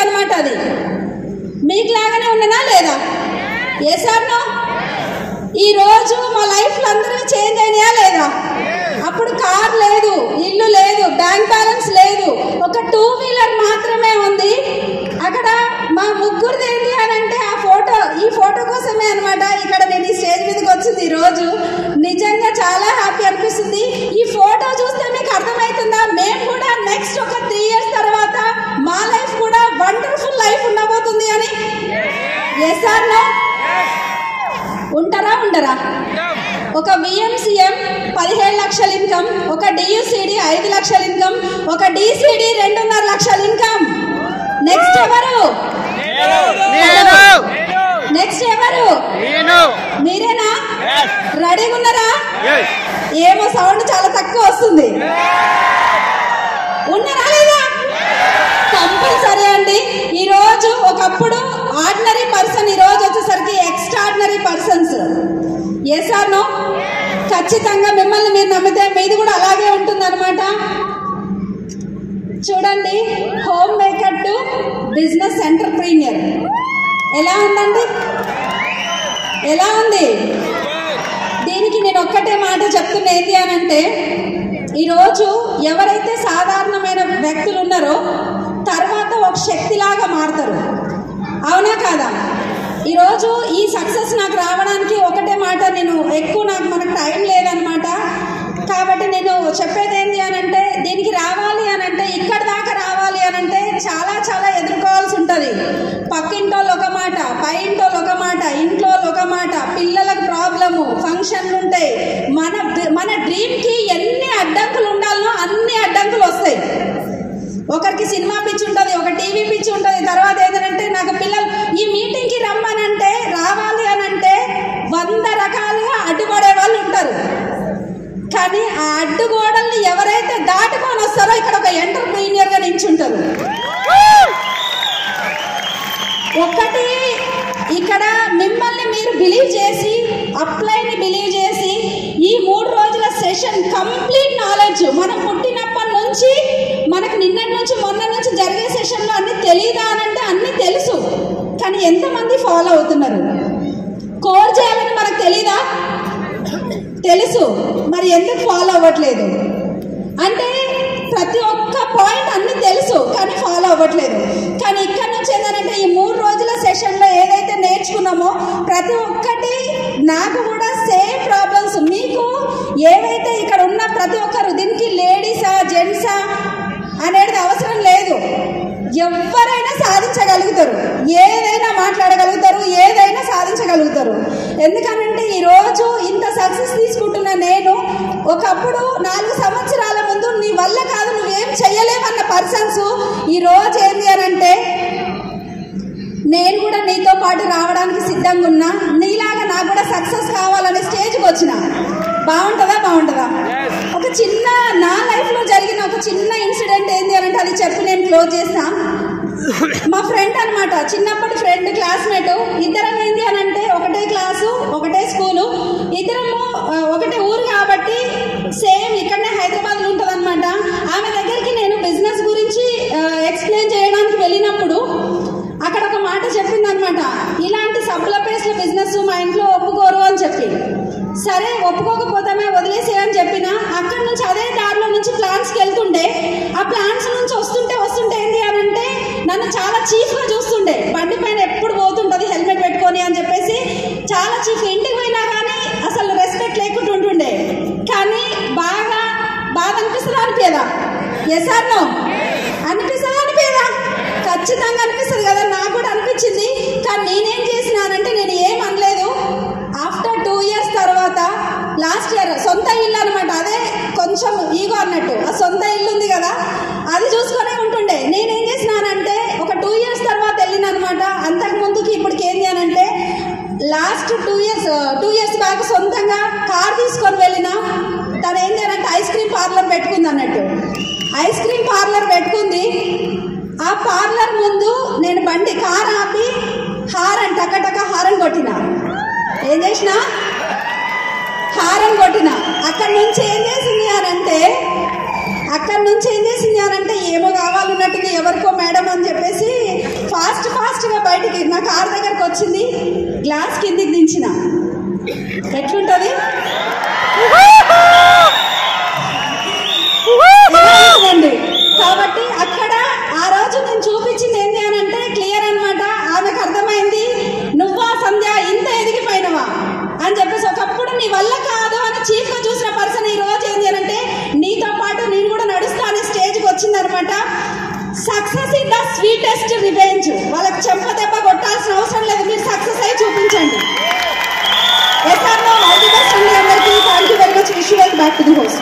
అనమాట అది మీకు లాగానే ఉన్ననా లేదా ఏ సార్ నో ఈ రోజు మా లైఫ్లో అందరూ చేంజ్ అయినాయా లేదా అప్పుడు కార్ లేదు ఇల్లు లేదు బ్యాంక్ బ్యాలెన్స్ లేదు ఒక టూ వీలర్ మాత్రమే ఉంది అక్కడ మా ముగ్గురిది ఏంటి అని అంటే ఆ ఫోటో ఈ ఫోటో కోసమే అనమాట ఇక్కడ నేను ఈ స్టేజ్ మీదకి వచ్చింది ఈ రోజు నిజంగా చాలా హ్యాపీ అనిపిస్తుంది ఈ ఫోటో చూస్తే మీకు అర్థమవుతుందా మేము కూడా నెక్స్ట్ ఒక త్రీ ఇయర్స్ తర్వాత మా లైఫ్ కూడా వండర్ఫుల్ లైఫ్ ఉండబోతుంది అని ఎస్ ఆర్ నో ఉంటారా ఉండరా ఒక విఎంసీఎం పదిహేడు లక్షల ఇన్కమ్ ఒక డియుసిడి ఐదు లక్షల ఇన్కమ్ ఒక డిసిడి రెండున్నర లక్షల ఇన్కమ్ నెక్స్ట్ ఎవరు నేను నెక్స్ట్ ఎవరు నేను మీరేనా రెడీగా ఉన్నారా Yes. ఏమో సౌండ్ చాలా తక్కువ వస్తుంది ఉన్నారా లేదా కంపల్సరీ అండి ఈ రోజు ఒకప్పుడు ఆర్డినరీ పర్సన్ ఈ రోజు వచ్చేసరికి extraordinary persons yes or no ఖచ్చితంగా మిమ్మల్ని మీరు నమ్మితే మీది కూడా అలాగే ఉంటుందన్నమాట చూడండి homemaker to business entrepreneur ఎలా ఉందండి ఎలా ఉంది దీనికి నేను ఒక్కటే మాట చెప్తున్నా ఏంటి అని అంటే ఈరోజు ఎవరైతే సాధారణమైన వ్యక్తులు ఉన్నారో తర్వాత ఒక శక్తిలాగా మారుతారు అవునా కాదా ఈరోజు ఈ సక్సెస్ నాకు రావడానికి ఒకటే మాట నేను ఎక్కువ నాకు మనకు టైం లేదనమాట కాబట్టి నేను చెప్పేది ఏంటి అని అంటే దీనికి రావాలి అని అంటే ఇక్కడ దాకా రావాలి అని అంటే చాలా చాలా ఎదుర్కోవాల్సి ఉంటుంది పక్కింటోళ్ళు ఒక మాట పై ఇంటోళ్ళు ఒక మాట ఇంట్లో వాళ్ళు ఒక మాట పిల్లలకు ప్రాబ్లము ఫంక్షన్లు ఉంటాయి మన మన డ్రీమ్కి ఎన్ని అడ్డంకులు ఉండాలనో అన్ని అడ్డంకులు వస్తాయి ఒకరికి సినిమా పిచ్చి ఉంటుంది ఒక టీవీ పిచ్చి ఉంటుంది తర్వాత ఏంటంటే నాకు పిల్లలు ఈ మీటింగ్కి రమ్మనంటే రావాలి అని అంటే వంద రకాలుగా అడ్డుపడే వాళ్ళు ఉంటారు కానీ ఆ అడ్డుగోడల్ని ఎవరైతే దాటుకొని వస్తారో ఇక్కడ ఒక ఎంటర్ప్రీనియర్గా నించుంటారు ఒకటి ఇక్కడ మిమ్మల్ని మీరు బిలీవ్ చేసి అప్లైని బిలీవ్ చేసి ఈ మూడు రోజుల సెషన్ కంప్లీట్ నాలెడ్జ్ మనం పుట్టినప్పటి నుంచి మనకు నిన్నటి నుంచి మొన్న నుంచి జరిగే సెషన్లో అన్ని తెలియదా అని అంటే అన్ని తెలుసు కానీ ఎంతమంది ఫాలో అవుతున్నారు కోర్ చేయాలని మనకు తెలీదా తెలుసు మరి ఎందుకు ఫాలో అవ్వట్లేదు అంటే ప్రతి ఒక్క పాయింట్ అన్ని తెలుసు కానీ ఫాలో అవ్వట్లేదు కానీ ఇక్కడ నుంచి ఏంటంటే ఈ మూడు రోజుల సెషన్లో ఏదైతే నేర్చుకున్నామో ప్రతి ఒక్కటి నాకు కూడా సేమ్ ప్రాబ్లమ్స్ మీకు ఏవైతే ఇక్కడ ఉన్న ప్రతి ఒక్కరు దీనికి లేడీసా జెంట్సా అనేది అవసరం లేదు ఎవరైనా సాధించగలుగుతారు ఏదైనా మాట్లాడగలుగుతారు ఏదైనా సాధించగలుగుతారు ఎందుకనంటే ఈరోజు ఇంత సక్సెస్ తీసుకుంటున్న నేను ఒకప్పుడు నాలుగు సంవత్సరాల ముందు నీ వల్ల కాదు నువ్వేం చెయ్యలేవన్న పర్సన్స్ ఈ రోజు ఏంటి అని అంటే నేను కూడా నీతో పాటు రావడానికి సిద్ధంగా ఉన్నా నీలాగా నాకు కూడా సక్సెస్ కావాలనే స్టేజ్కి వచ్చిన బాగుంటుందా బాగుంటుందా ఒక చిన్న నా లైఫ్లో జరిగిన ఒక చిన్న ఇన్సిడెంట్ ఏంటి అని అంటే అది చెప్పి నేను క్లోజ్ చేస్తా మా ఫ్రెండ్ అన్నమాట చిన్నప్పటి ఫ్రెండ్ క్లాస్మేట్ ఇద్దరం ఏంటి అని అంటే ఒకటే క్లాసు ఒకటే స్కూలు ఇద్దరము ఆ, ఒకటే ఊరు కాబట్టి సేమ్ ఇక్కడనే హైదరాబాద్లో ఉంటుంది అనమాట ఆమె దగ్గరికి నేను బిజినెస్ గురించి ఎక్స్ప్లెయిన్ చేయడానికి వెళ్ళినప్పుడు అక్కడ ఒక మాట చెప్పింది అనమాట ఇలాంటి సబ్బుల పేస్ట్ల బిజినెస్ మా ఇంట్లో ఒప్పుకోరు అని చెప్పి సరే ఒప్పుకోకపోతామే వదిలేసే అని చెప్పిన అక్కడ నుంచి అదే దారిలో నుంచి ప్లాన్స్కి వెళ్తుండే ఆ ప్లాన్స్ నుంచి వస్తుంటే వస్తుంటే ఏంటి అని అంటే నన్ను చాలా చీఫ్గా చూస్తుండే బండి పైన ఎప్పుడు పోతుంటుంది హెల్మెట్ పెట్టుకొని అని చెప్పేసి చాలా చీఫ్ ఇంటికి పోయినా కానీ అసలు రెస్పెక్ట్ లేకుండా ఉంటుండే కానీ బాగా బాగా అనిపిస్తుందా అనిపించదా ఎస్ ఆర్ నో అనిపిస్తుందా అనిపించదా ఖచ్చితంగా అనిపిస్తుంది కదా నాకు కూడా అనిపించింది కానీ నేనేం చేసినానంటే నేను ఏం అనలేదు ఆఫ్టర్ టూ ఇయర్స్ తర్వాత లాస్ట్ ఇయర్ సొంత ఇల్లు అనమాట అదే కొంచెం ఈగో అన్నట్టు ఆ సొంత ఇల్లు ఉంది కదా అది చూసుకొనే ఉంటుండే నేనేం చేసినానంటే ఒక టూ ఇయర్స్ తర్వాత వెళ్ళిన అనమాట అంతకు ముందుకి ఇప్పటికి ఏంటి అని అంటే last two years two years back సొంతంగా కార్ తీసుకొని వెళ్ళిన తను ఏం చేయాలంటే ఐస్ క్రీమ్ పార్లర్ పెట్టుకుంది అన్నట్టు ఐస్ క్రీమ్ పార్లర్ పెట్టుకుంది ఆ పార్లర్ ముందు నేను బండి కార్ ఆపి హారన్ టక హారన్ కొట్టిన ఏం చేసిన హారన్ కొట్టిన అక్కడి నుంచి ఏం చేసింది అని అంటే అక్కడి నుంచి ఏం చేసింది అని అంటే ఏమో కావాలన్నట్టుంది ఎవరికో మేడం అని చెప్పేసి నా కార్ దగ్గరకు వచ్చింది గ్లాస్ కిందికి దించిన ఎట్లుంటది ఎలా ఉంటుందండి కాబట్టి అక్కడ ఆ రోజు నేను చూపించింది ఏంటి అని అంటే క్లియర్ అన్నమాట ఆమెకు అర్థమైంది నువ్వా సంధ్య ఇంత ఎదిగిపోయినవా అని చెప్పేసి ఒకప్పుడు నీ వల్ల కాదు అని చీఫ్ గా చూసిన పర్సన్ ఈ రోజు ఏంటి అని అంటే నీతో పాటు నేను కూడా నడుస్తా అనే స్టేజ్కి వచ్చిందనమాట success in the sweetest revenge వాళ్ళకి చెంప దెబ్బ కొట్టాల్సిన అవసరం లేదు మీరు సక్సెస్ అయి చూపించండి yes or no all the best అండి అందరికీ thank you very much wish well back to the host